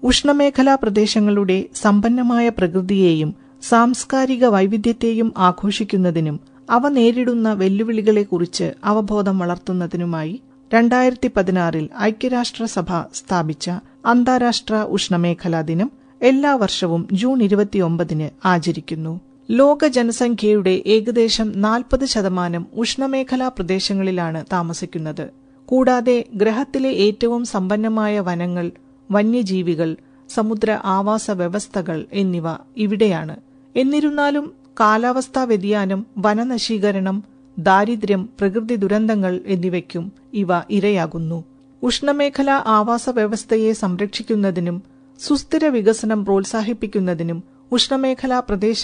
ഉഷ്ണമേഖലാ പ്രദേശങ്ങളുടെ സമ്പന്നമായ പ്രകൃതിയെയും സാംസ്കാരിക വൈവിധ്യത്തെയും ആഘോഷിക്കുന്നതിനും അവ നേരിടുന്ന വെല്ലുവിളികളെക്കുറിച്ച് അവബോധം വളർത്തുന്നതിനുമായി രണ്ടായിരത്തി പതിനാറിൽ ഐക്യരാഷ്ട്രസഭ സ്ഥാപിച്ച അന്താരാഷ്ട്ര ഉഷ്ണമേഖലാ ദിനം എല്ലാ വർഷവും ജൂൺ ഇരുപത്തിയൊമ്പതിന് ആചരിക്കുന്നു ലോക ജനസംഖ്യയുടെ ഏകദേശം നാൽപ്പത് ശതമാനം ഉഷ്ണമേഖലാ പ്രദേശങ്ങളിലാണ് താമസിക്കുന്നത് കൂടാതെ ഗ്രഹത്തിലെ ഏറ്റവും സമ്പന്നമായ വനങ്ങൾ വന്യജീവികൾ സമുദ്ര ആവാസ വ്യവസ്ഥകൾ എന്നിവ ഇവിടെയാണ് എന്നിരുന്നാലും കാലാവസ്ഥാ വ്യതിയാനം വനനശീകരണം ദാരിദ്ര്യം പ്രകൃതി ദുരന്തങ്ങൾ എന്നിവയ്ക്കും ഇവ ഇരയാകുന്നു ഉഷ്ണമേഖലാ ആവാസ വ്യവസ്ഥയെ സംരക്ഷിക്കുന്നതിനും സുസ്ഥിര വികസനം പ്രോത്സാഹിപ്പിക്കുന്നതിനും ഉഷ്ണമേഖലാ പ്രദേശ